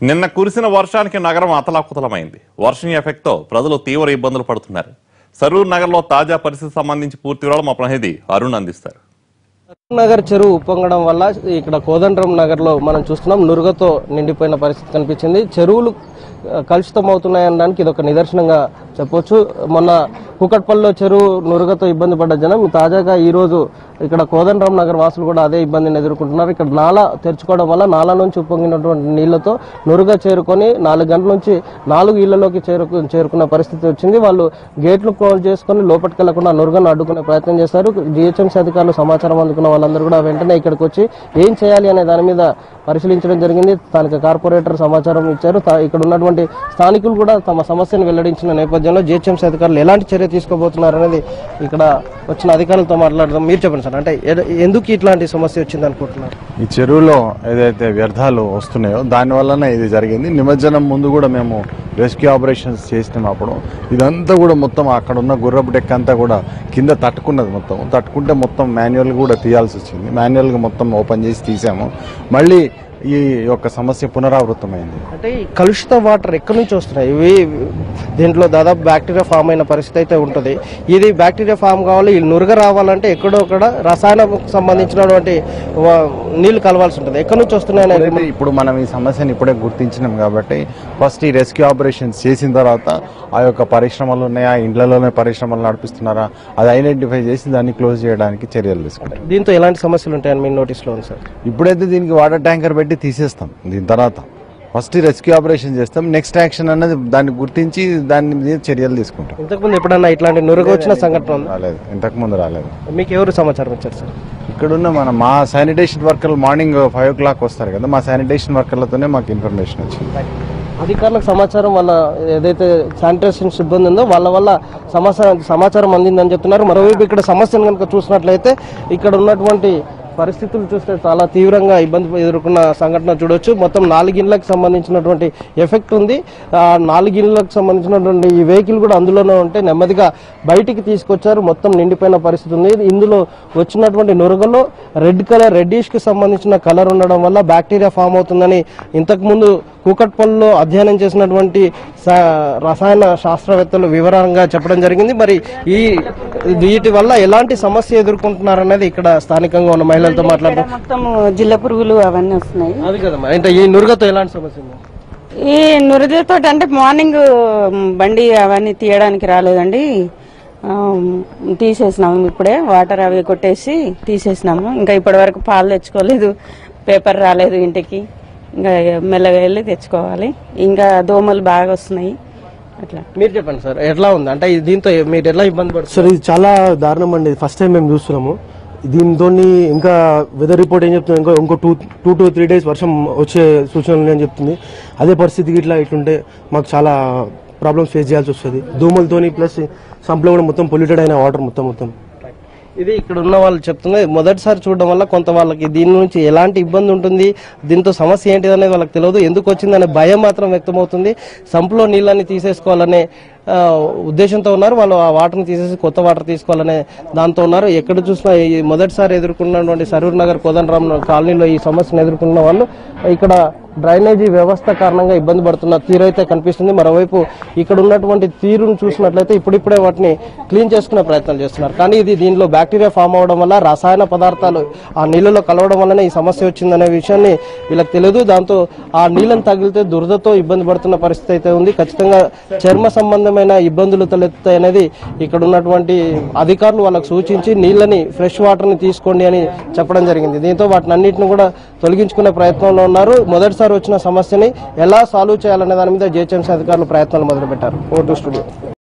నిన్న కురిసిన వర్షానికి నగరం అతలాకుతలమైంది వర్షం ఎఫెక్ట్తో ప్రజలు తీవ్ర ఇబ్బందులు పడుతున్నారు సరూర్ నగర్లో తాజా పరిస్థితి సంబంధించి పూర్తి వివరాలు మా ప్రతినిధి అరుణ్ అందిస్తారు నగర్ చెరువు ఉప్పొంగడం వల్ల ఇక్కడ కోదండరం నగర్ లో మనం చూస్తున్నాం నురుగతో నిండిపోయిన పరిస్థితి కనిపించింది చెరువులు ఆ, కలుషితం అవుతున్నాయనడానికి ఇది ఒక నిదర్శనంగా చెప్పొచ్చు మొన్న కూకట్పల్లిలో చెరువు నురుగతో ఇబ్బంది పడ్డ జనం తాజాగా ఈ రోజు ఇక్కడ కోదండరాం నగర్ వాసులు కూడా అదే ఇబ్బందిని ఎదుర్కొంటున్నారు ఇక్కడ నాలా తెరుచుకోవడం వల్ల నాలా నుంచి ఉప్పొంగినటువంటి నీళ్లతో నురుగ చేరుకొని నాలుగు గంటల నుంచి నాలుగు ఇళ్లలోకి చేరుకు చేరుకున్న పరిస్థితి వచ్చింది వాళ్ళు గేట్లు క్లోజ్ చేసుకొని లోపలికి వెళ్లకుండా నురుగను అడ్డుకునే ప్రయత్నం చేశారు జిహెచ్ఎంసీ అధికారులు సమాచారం అందుకున్న వాళ్ళందరూ కూడా వెంటనే ఇక్కడికి వచ్చి ఏం చేయాలి అనే దాని మీద పరిశీలించడం జరిగింది స్థానిక కార్పొరేటర్ సమాచారం ఇచ్చారు తా- ఇక్కడ ఉన్నటువంటి స్థానికులు కూడా తమ సమస్యను వెల్లడించిన నేపథ్యంలో జిహెచ్ఎంసీ అధికారులు ఎలాంటి చర్య తీసుకోబోతున్నారు అనేది ఇక్కడ వచ్చిన అధికారులతో మాట్లాడదాం మీరు చెప్పండి సార్ అంటే ఎ- ఎందుకు ఇట్లాంటి సమస్య వచ్చింది అనుకుంటున్నారు ఈ చెరువులో ఏదైతే వ్యర్థాలు వస్తున్నాయో దాని వల్లనే ఇది జరిగింది నిమజ్జనం ముందు కూడా మేము రెస్క్యూ ఆపరేషన్స్ చేసినాం అప్పుడు ఇదంతా కూడా మొత్తం అక్కడ ఉన్న గుర్రపు డెక్ అంతా కూడా కింద తట్టుకున్నది మొత్తం తట్టుకుంటే మొత్తం మాన్యువల్ కూడా తీయాల్సి వచ్చింది మాన్యువల్గా మొత్తం ఓపెన్ చేసి తీసాము మళ్ళీ ఈ యొక్క సమస్య పునరావృతమైంది అంటే ఈ కలుషిత వాటర్ ఎక్కడి నుంచి వస్తున్నాయి ఇవి దీంట్లో దాదాపు బ్యాక్టీరియా ఫామ్ అయిన పరిస్థితి అయితే ఉంటుంది ఇది బ్యాక్టీరియా ఫామ్ కావాలి ఈ నురగ రావాలంటే ఎక్కడో అక్కడ రసాయనం సంబంధించినటువంటి వ- నీళ్లు కలవాల్సి ఉంటుంది ఎక్కడి నుంచి వస్తున్నాయి అనేది ఇప్పుడైతే ఇప్పుడు మనం ఈ సమస్యను ఇప్పుడే గుర్తించినాం కాబట్టి ఫస్ట్ ఈ రెస్క్యూ ఆపరేషన్స్ చేసిన తర్వాత ఆ యొక్క పరిశ్రమలు ఉన్నాయా ఇండ్లలోనే పరిశ్రమలు నడిపిస్తున్నారా అది ఐడెంటిఫై చేసి దాన్ని క్లోజ్ చేయడానికి చర్యలు తీసుకుంటాం దీంతో ఎలాంటి సమస్యలు ఉంటాయని మీ నోటీస్లో ఉంది సార్ ఇప్పుడైతే దీనికి వాటర్ ట్యాంకర్ పెట్టి తీసేస్తాం దీని తర్వాత ఫస్ట్ రెస్క్యూ ఆపరేషన్ చేస్తాం నెక్స్ట్ యాక్షన్ అన్నది దాన్ని గుర్తించి దాని మీద చర్యలు తీసుకుంటాం ఇంతకుముందు ఎప్పుడన్నా ఇట్లాంటి నురగ వచ్చిన సంఘటన ఉందా రాలేదు ఇంతకు ముందు రాలేదు మీకు ఎవరు సమాచారం ఇచ్చారు సార్ ఇక్కడున్న మన మా శానిటేషన్ వర్కర్లు మార్నింగ్ ఫైవ్ ఓ క్లాక్ వస్తారు కదా మా శానిటేషన్ వర్కర్లతోనే మాకు ఇన్ఫర్మేషన్ వచ్చింది అధికారులకు సమాచారం వాళ్ళ ఏదైతే శానిటేషన్ సిబ్బంది ఉందో వాళ్ళ వల్ల సమాచారం సమాచారం అందిందని చెప్తున్నారు మరోవైపు ఇక్కడ సమస్యను కనుక చూసినట్లయితే ఇక్కడ ఉన్నటువంటి పరిస్థితులు చూస్తే చాలా తీవ్రంగా ఇబ్బంది ఎదుర్కొన్న సంఘటన చూడొచ్చు మొత్తం నాలుగిళ్ళకి సంబంధించినటువంటి ఎఫెక్ట్ ఉంది ఆ నాలుగిళ్ళకి సంబంధించినటువంటి ఈ వెహికల్ కూడా అందులోనే ఉంటే నెమ్మదిగా బయటికి తీసుకొచ్చారు మొత్తం నిండిపోయిన పరిస్థితి ఉంది ఇందులో వచ్చినటువంటి నురగలో రెడ్ కలర్ రెడ్డిష్ కి సంబంధించిన కలర్ ఉండడం వల్ల బ్యాక్టీరియా ఫామ్ అవుతుందని ఇంతకు ముందు కూకట్పల్లిలో అధ్యయనం చేసినటువంటి సా- రసాయన శాస్త్రవేత్తలు వివరంగా చెప్పడం జరిగింది మరి ఈ వీటి వల్ల ఎలాంటి సమస్య ఎదుర్కొంటున్నారనేది ఇక్కడ స్థానికంగా ఉన్న మహిళలతో మాట్లాడదాం మొత్తం జిల్ల పురుగులు అవన్నీ వస్తున్నాయి అది కదమ్మా అంటే ఈ నురగతో ఎలాంటి సమస్య ఉంది ఈ నురదతో అంటే మార్నింగ్ మ్, బండి అవన్నీ తీయడానికి రాలేదండి ఆ, తీసేసినాము ఇప్పుడే వాటర్ అవి కొట్టేసి తీసేసినాము ఇంకా ఇప్పటి వరకు పాలు తెచ్చుకోలేదు పేపర్ రాలేదు ఇంటికి ఇంకా మెల్లగా వెళ్ళి తెచ్చుకోవాలి ఇంకా దోమలు బాగా వస్తున్నాయి అట్లా మీరు చెప్పండి సార్ ఎట్లా ఉంది అంటే ఈ దీంతో మీరు ఎలా ఇబ్బంది పడుతుంది సార్ ఇది చాలా దారుణం అండి ఫస్ట్ టైం మేము చూస్తున్నాము దీంతో ఇంకా వెదర్ రిపోర్ట్ ఏం చెప్తుంది ఇంకో ఇంకో two two to three days వర్షం వచ్చే సూచనలు ఉన్నాయని చెప్తుంది అదే పరిస్థితికి ఇట్లా ఇట్లుంటే మాకు చాలా ప్రాబ్లమ్స్ ఫేస్ చేయాల్సి వస్తుంది దోమలతోని ప్లస్ సంప్లో కూడా మొత్తం పొల్యూటెడ్ అయిన వాటర్ మొత్తం మొత్తం ఇది ఇక్కడ ఉన్న వాళ్ళు చెప్తున్నది మొదటిసారి చూడడం వల్ల కొంత వాళ్ళకి దీని నుంచి ఎలాంటి ఇబ్బంది ఉంటుంది దీంతో సమస్య ఏంటిది అనేది వాళ్ళకి తెలియదు ఎందుకు వచ్చిందనే భయం మాత్రం వ్యక్తమవుతుంది సంపులో నీళ్ళని తీసేసుకోవాలనే ఆ, ఉద్దేశంతో ఉన్నారు వాళ్ళు ఆ వాటర్ని తీసేసి కొత్త వాటర్ తీసుకోవాలనే దాంతో ఉన్నారు ఎక్కడ చూసినా ఈ మొదటిసారి ఎదుర్కొన్నటువంటి సరూర్ నగర్ కోదండరామ్ కాలనీలో ఈ సమస్యను ఎదుర్కొన్న వాళ్ళు ఇక్కడ డ్రైనేజీ వ్యవస్థ కారణంగా ఇబ్బంది పడుతున్న తీరు అయితే కనిపిస్తుంది మరోవైపు ఇక్కడ ఉన్నటువంటి తీరును చూసినట్లయితే ఇప్పుడిప్పుడే వాటిని క్లీన్ చేసుకునే ప్రయత్నాలు చేస్తున్నారు కానీ ఇది దీనిలో బ్యాక్టీరియా ఫామ్ అవడం వల్ల రసాయన పదార్థాలు ఆ నీళ్ళలో కలవడం వల్లనే ఈ సమస్య వచ్చిందనే విషయాన్ని వీళ్ళకి తెలియదు దాంతో ఆ నీళ్ళని తగిలితే దురదతో ఇబ్బంది పడుతున్న పరిస్థితి అయితే ఉంది ఖచ్చితంగా చర్మ సంబంధమైన ఇబ్బందులు తలెత్తుతాయి అనేది ఇక్కడ ఉన్నటువంటి అధికారులు వాళ్ళకు సూచించి నీళ్ళని ఫ్రెష్ వాటర్ని తీసుకోండి అని చెప్పడం జరిగింది దీంతో వాటిని అన్నింటిని కూడా తొలగించుకునే ప్రయత్నంలో ఉన్నారు మొదటిసారి వచ్చిన సమస్యని ఎలా సాల్వ్ చేయాలనే దాని మీద జిహెచ్ఎంసీ అధికారులు ప్రయత్నాలు మొదలుపెట్టారు ఓటు స్టూడియో